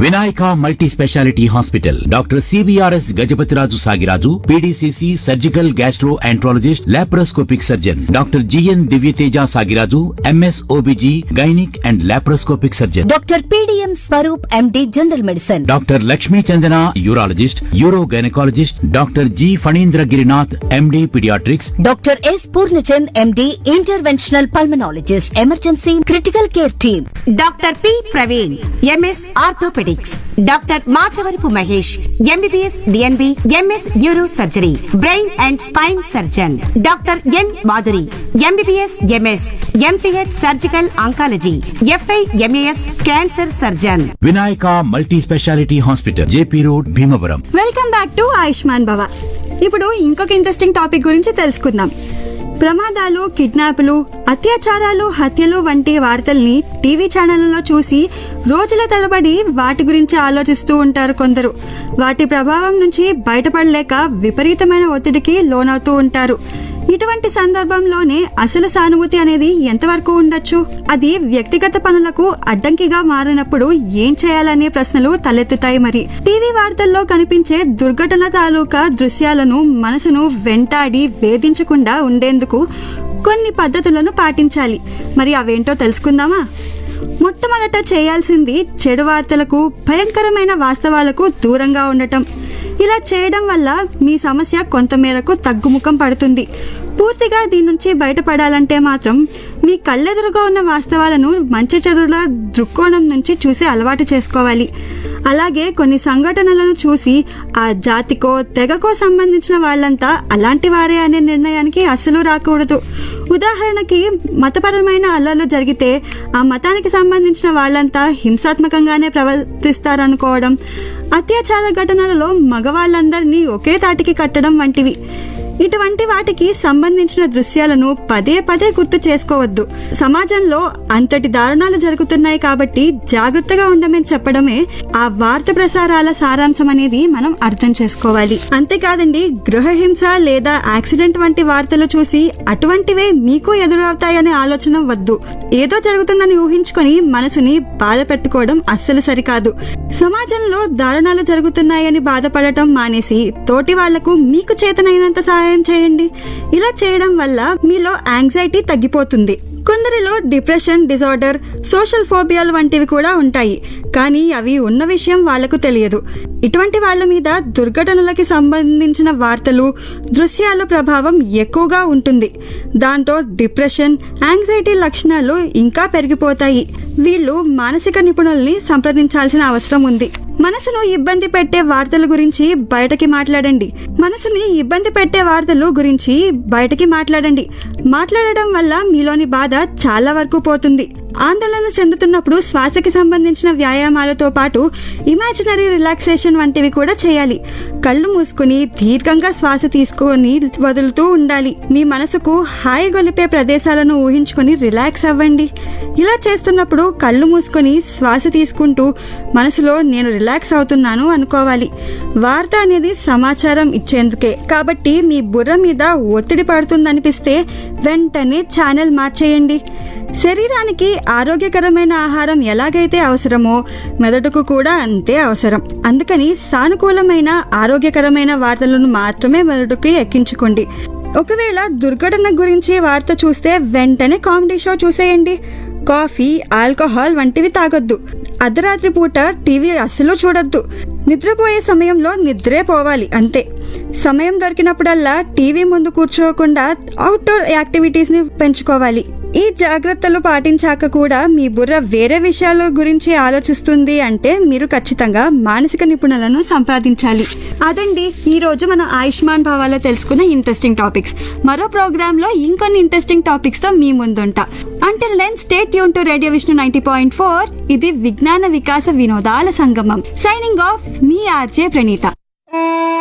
Vinayaka multi speciality hospital doctor CBRS Gajapathiraju Sagiraju PDCC surgical gastroenterologist laparoscopic surgeon doctor GN Divyateja Sagiraju MS OBG gynaec and laparoscopic surgeon doctor PDM Swaroop MD general medicine doctor Lakshmi Chandana urologist urogynaecologist doctor G Phanindra Girinath MD paediatrics doctor S Purnachand MD interventional pulmonologist emergency critical care team doctor P Praveen MS orthopaedics doctor Machavarapu Mahesh MBBS DNB MS neuro surgery brain and spine surgeon doctor N Madhuri MBBS MS MCh surgical oncology FI MAS cancer surgeon Vinayaka multi speciality hospital JP road Bhimavaram welcome back to Ayushman Bhava ఇప్పుడు ఇంకొక interesting topic గురించి తెలుసుకుందాం ప్రమాదాలు కిడ్నాపులు అత్యాచారాలు హత్యలు వంటి వార్తల్ని TV ఛానళ్లలో చూసి రోజుల తరబడి వాటి గురించి ఆలోచిస్తూ ఉంటారు కొందరు వాటి ప్రభావం నుంచి బయటపడలేక విపరీతమైన ఒత్తిడికి లోనవుతూ ఉంటారు ఇటువంటి సందర్భంలోనే అసలు సానుభూతి అనేది ఎంతవరకు ఉండొచ్చు అది వ్యక్తిగత పనులకు అడ్డంకిగా మారినప్పుడు ఏం చేయాలనే ప్రశ్నలు తలెత్తుతాయి మరి టీవీ వార్తల్లో కనిపించే దుర్ఘటన తాలూకా దృశ్యాలను మనసును వెంటాడి వేధించకుండా ఉండేందుకు కొన్ని పద్ధతులను పాటించాలి మరి అవేంటో తెలుసుకుందామా మొట్టమొదట చేయాల్సింది చెడు వార్తలకు భయంకరమైన వాస్తవాలకు దూరంగా ఉండటం ఇలా చేయడం వల్ల మీ సమస్య కొంతమేరకు తగ్గుముఖం పడుతుంది పూర్తిగా దీని నుంచి బయటపడాలంటే మాత్రం మీ కళ్ళెదురుగా ఉన్న వాస్తవాలను మంచి చెడుల దృక్కోణం నుంచి చూసి అలవాటు చేసుకోవాలి అలాగే కొన్ని సంఘటనలను చూసి ఆ జాతికో తెగకో సంబంధించిన వాళ్ళంతా అలాంటి వారే అనే నిర్ణయానికి అస్సలు రాకూడదు ఉదాహరణకి మతపరమైన అల్లర్లు జరిగితే ఆ మతానికి సంబంధించిన వాళ్ళంతా హింసాత్మకంగానే ప్రవర్తిస్తారనుకోవడం అత్యాచార ఘటనలలో మగవాళ్ళందరినీ ఒకే తాటికి కట్టడం వంటివి ఇటువంటి వాటికి సంబంధించిన దృశ్యాలను పదే పదే గుర్తు చేసుకోవద్దు సమాజంలో అంతటి దారుణాలు జరుగుతున్నాయి కాబట్టి జాగ్రత్తగా ఉండమని చెప్పడమే ఆ వార్త ప్రసారాల సారాంశం అనేది మనం అర్థం చేసుకోవాలి అంతేకాదండి గృహహింస లేదా యాక్సిడెంట్ వంటి వార్తలు చూసి అటువంటివే మీకు ఎదురవుతాయనే ఆలోచన వద్దు ఏదో జరుగుతుందని ఊహించుకొని మనసుని బాధ పెట్టుకోవడం అస్సలు సరికాదు సమాజంలో దారుణాలు జరుగుతున్నాయని బాధపడటం మానేసి తోటి వాళ్లకు మీకు చేతనైనంత సహాయం చేయండి ఇలా చేయడం వల్ల మీలో యాంగ్జైటీ తగ్గిపోతుంది కొందరిలో డిప్రెషన్ డిజార్డర్ సోషల్ ఫోబియాలు వంటివి కూడా ఉంటాయి కానీ అవి ఉన్న విషయం వాళ్లకు తెలియదు ఇటువంటి వాళ్ళ మీద దుర్ఘటనలకి సంబంధించిన వార్తలు దృశ్యాల ప్రభావం ఎక్కువగా ఉంటుంది దాంతో డిప్రెషన్ యాంగ్జైటీ లక్షణాలు ఇంకా పెరిగిపోతాయి వీళ్ళు మానసిక నిపుణుల్ని సంప్రదించాల్సిన అవసరం ఉంది మనసును ఇబ్బంది పెట్టే వార్తల గురించి బయటకి మాట్లాడండి మనసుని ఇబ్బంది పెట్టే వార్తలు గురించి బయటకి మాట్లాడండి మాట్లాడడం వల్ల మీలోని బాధ చాలా వరకు పోతుంది ఆందోళన చెందుతున్నప్పుడు శ్వాసకి సంబంధించిన వ్యాయామాలతో పాటు ఇమాజినరీ రిలాక్సేషన్ వంటివి కూడా చేయాలి కళ్ళు మూసుకుని దీర్ఘంగా శ్వాస తీసుకొని వదులుతూ ఉండాలి మీ మనసుకు హాయి గొలిపే ప్రదేశాలను ఊహించుకొని రిలాక్స్ అవ్వండి ఇలా చేస్తున్నప్పుడు కళ్ళు మూసుకొని శ్వాస తీసుకుంటూ మనసులో నేను రిలాక్స్ అవుతున్నాను అనుకోవాలి వార్త అనేది సమాచారం ఇచ్చేందుకే కాబట్టి మీ బుర్ర మీద ఒత్తిడి పడుతుందనిపిస్తే వెంటనే ఛానల్ మార్చేయండి శరీరానికి ఆరోగ్యకరమైన ఆహారం ఎలాగైతే అవసరమో మెదడుకు కూడా అంతే అవసరం అందుకని సానుకూలమైన ఆరోగ్యకరమైన వార్తలను మాత్రమే మెదడుకి ఎక్కించుకోండి ఒకవేళ దుర్ఘటన గురించి వార్త చూస్తే వెంటనే కామెడీ షో చూసేయండి కాఫీ ఆల్కహాల్ వంటివి తాగొద్దు అర్ధరాత్రి పూట టీవీ అస్సలు చూడొద్దు నిద్రపోయే సమయంలో నిద్రే పోవాలి అంతే సమయం దొరికినప్పుడల్లా టీవీ ముందు కూర్చోకుండా అవుట్డోర్ యాక్టివిటీస్ ని పెంచుకోవాలి ఈ జాగ్రత్తలు పాటించాక కూడా మీ బుర్ర వేరే విషయాల గురించి ఆలోచిస్తుంది అంటే మీరు ఖచ్చితంగా మానసిక నిపుణులను సంప్రదించాలి అదండి ఈ రోజు మనం ఆయుష్మాన్ భావాలో తెలుసుకున్న ఇంట్రెస్టింగ్ టాపిక్స్ మరో ప్రోగ్రామ్ లో ఇంకొన్ని ఇంట్రెస్టింగ్ టాపిక్స్ తో మీ ముందుంటా until then stay tuned to radio Vishnu ninety point four ఇది విజ్ఞాన వికాస వినోదాల సంగమం సైనింగ్ ఆఫ్ మీ ఆర్జే ప్రణీత